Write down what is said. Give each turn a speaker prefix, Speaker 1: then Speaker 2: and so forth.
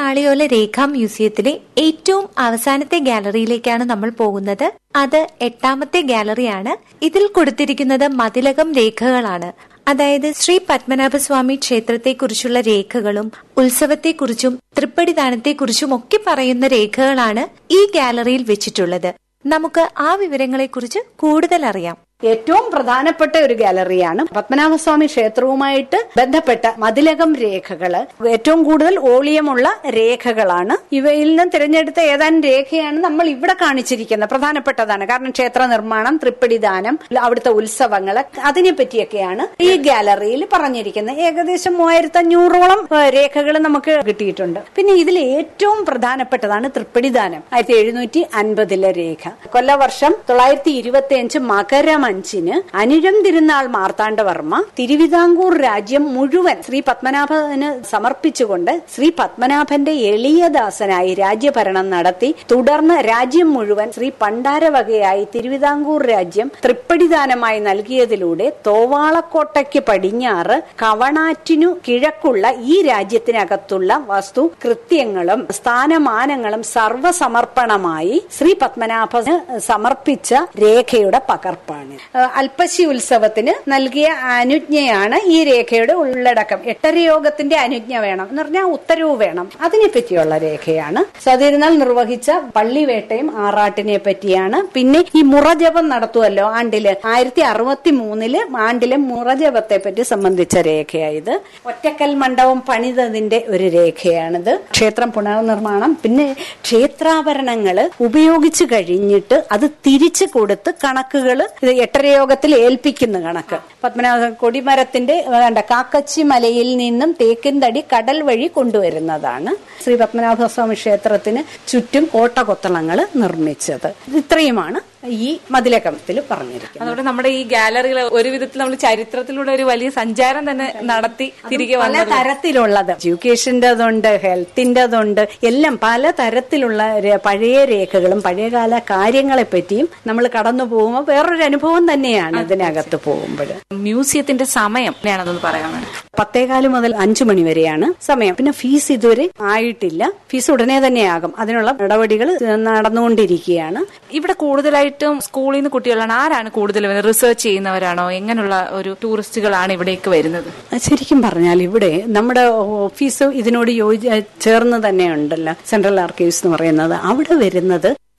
Speaker 1: പാളിയോല രേഖാ മ്യൂസിയത്തിലെ ഏറ്റവും അവസാനത്തെ ഗാലറിയിലേക്കാണ് നമ്മൾ പോകുന്നത് അത് എട്ടാമത്തെ ഗാലറിയാണ് ഇതിൽ കൊടുത്തിരിക്കുന്നത് മതിലകം രേഖകളാണ് അതായത് ശ്രീ പത്മനാഭസ്വാമി ക്ഷേത്രത്തെക്കുറിച്ചുള്ള രേഖകളും ഉത്സവത്തെക്കുറിച്ചും തൃപ്പടിദാനത്തെക്കുറിച്ചും ഒക്കെ പറയുന്ന രേഖകളാണ് ഈ ഗാലറിയിൽ വെച്ചിട്ടുള്ളത് നമുക്ക് ആ വിവരങ്ങളെക്കുറിച്ച് കൂടുതൽ അറിയാം
Speaker 2: ഏറ്റവും പ്രധാനപ്പെട്ട ഒരു ഗാലറിയാണ് പത്മനാഭസ്വാമി ക്ഷേത്രവുമായിട്ട് ബന്ധപ്പെട്ട മതിലകം രേഖകള് ഏറ്റവും കൂടുതൽ ഓളിയമുള്ള രേഖകളാണ് ഇവയിൽ നിന്ന് തിരഞ്ഞെടുത്ത ഏതാനും രേഖയാണ് നമ്മൾ ഇവിടെ കാണിച്ചിരിക്കുന്നത് പ്രധാനപ്പെട്ടതാണ് കാരണം ക്ഷേത്ര നിർമ്മാണം തൃപ്പടിദാനം അവിടുത്തെ ഉത്സവങ്ങള് അതിനെ പറ്റിയൊക്കെയാണ് ഈ ഗാലറിയിൽ പറഞ്ഞിരിക്കുന്നത് ഏകദേശം മൂവായിരത്തി അഞ്ഞൂറോളം രേഖകൾ നമുക്ക് കിട്ടിയിട്ടുണ്ട് പിന്നെ ഇതിൽ ഏറ്റവും പ്രധാനപ്പെട്ടതാണ് തൃപ്പടിദാനം ആയിരത്തി എഴുന്നൂറ്റി അൻപതിലെ രേഖ കൊല്ലവർഷം തൊള്ളായിരത്തി ഇരുപത്തി അഞ്ച് മകരം അഞ്ചിന് അനുരം തിരുനാൾ മാർത്താണ്ഡവർമ്മ തിരുവിതാംകൂർ രാജ്യം മുഴുവൻ ശ്രീ പത്മനാഭന് സമർപ്പിച്ചുകൊണ്ട് ശ്രീ പത്മനാഭന്റെ എളിയദാസനായി രാജ്യഭരണം നടത്തി തുടർന്ന് രാജ്യം മുഴുവൻ ശ്രീ പണ്ടാരവകയായി തിരുവിതാംകൂർ രാജ്യം തൃപ്പടിദാനമായി നൽകിയതിലൂടെ തോവാളക്കോട്ടയ്ക്ക് പടിഞ്ഞാറ് കവണാറ്റിനു കിഴക്കുള്ള ഈ രാജ്യത്തിനകത്തുള്ള വസ്തു കൃത്യങ്ങളും സ്ഥാനമാനങ്ങളും സർവസമർപ്പണമായി ശ്രീ പത്മനാഭന് സമർപ്പിച്ച രേഖയുടെ പകർപ്പാണ് അൽപ്പശി ഉത്സവത്തിന് നൽകിയ അനുജ്ഞയാണ് ഈ രേഖയുടെ ഉള്ളടക്കം എട്ടരയോഗത്തിന്റെ അനുജ്ഞ വേണം എന്ന് പറഞ്ഞാൽ ഉത്തരവ് വേണം അതിനെ പറ്റിയുള്ള രേഖയാണ് സതിരുന്നാൾ നിർവഹിച്ച പള്ളിവേട്ടയും ആറാട്ടിനെ പറ്റിയാണ് പിന്നെ ഈ മുറജപം നടത്തുമല്ലോ ആണ്ടില് ആയിരത്തി അറുപത്തി മൂന്നില് ആണ്ടിലെ മുറജപത്തെ പറ്റി സംബന്ധിച്ച രേഖയായത് ഒറ്റക്കൽ മണ്ഡപം പണിതതിന്റെ ഒരു രേഖയാണിത് ക്ഷേത്രം പുനർനിർമ്മാണം പിന്നെ ക്ഷേത്രാഭരണങ്ങള് ഉപയോഗിച്ചു കഴിഞ്ഞിട്ട് അത് തിരിച്ചു കൊടുത്ത് കണക്കുകൾ ഇത് എട്ടരയോഗത്തിൽ ഏൽപ്പിക്കുന്ന കണക്ക് പത്മനാഭ കൊടിമരത്തിന്റെ വേണ്ട കാക്കച്ചി മലയിൽ നിന്നും തേക്കിൻ തടി കടൽ വഴി കൊണ്ടുവരുന്നതാണ് ശ്രീ പത്മനാഭസ്വാമി ക്ഷേത്രത്തിന് ചുറ്റും കോട്ടകൊത്തളങ്ങൾ നിർമ്മിച്ചത് ഇത്രയുമാണ് ഈ മതിലകത്തിൽ പറഞ്ഞിരിക്കുന്നത്
Speaker 3: അതുകൊണ്ട് നമ്മുടെ ഈ ഗാലറികൾ ഒരു വിധത്തിൽ നമ്മൾ ചരിത്രത്തിലൂടെ ഒരു വലിയ സഞ്ചാരം തന്നെ നടത്തി തിരികെ
Speaker 2: പല
Speaker 3: വന്നത്
Speaker 2: തരത്തിലുള്ളത് എഡ്യൂക്കേഷൻ്റെതുണ്ട് ഹെൽത്തിൻ്റെതുണ്ട് എല്ലാം പല തരത്തിലുള്ള ര- പഴയ രേഖകളും പഴയകാല കാര്യങ്ങളെ പറ്റിയും നമ്മൾ കടന്നു പോകുമ്പോൾ വേറൊരു അനുഭവം തന്നെയാണ് ഇതിനകത്ത് പോകുമ്പോൾ
Speaker 3: മ്യൂസിയത്തിന്റെ സമയം എങ്ങനെയാണെന്നൊന്ന് പറയാൻ വേണ്ടി
Speaker 2: പത്തേകാല് മുതൽ അഞ്ചു മണി വരെയാണ് സമയം പിന്നെ ഫീസ് ഇതുവരെ ആയിട്ടില്ല ഫീസ് ഉടനെ തന്നെയാകും അതിനുള്ള നടപടികൾ നടന്നുകൊണ്ടിരിക്കുകയാണ്
Speaker 3: ഇവിടെ കൂടുതലായിട്ടും സ്കൂളിൽ നിന്ന് കുട്ടികളാണ് ആരാണ് കൂടുതൽ റിസർച്ച് ചെയ്യുന്നവരാണോ എങ്ങനെയുള്ള ഒരു ടൂറിസ്റ്റുകളാണ് ഇവിടേക്ക് വരുന്നത്
Speaker 2: ശരിക്കും പറഞ്ഞാൽ ഇവിടെ നമ്മുടെ ഓഫീസ് ഇതിനോട് യോജി ചേർന്ന് തന്നെ ഉണ്ടല്ലോ സെൻട്രൽ ആർക്കൈവ്സ് എന്ന് പറയുന്നത് അവിടെ വരുന്നത്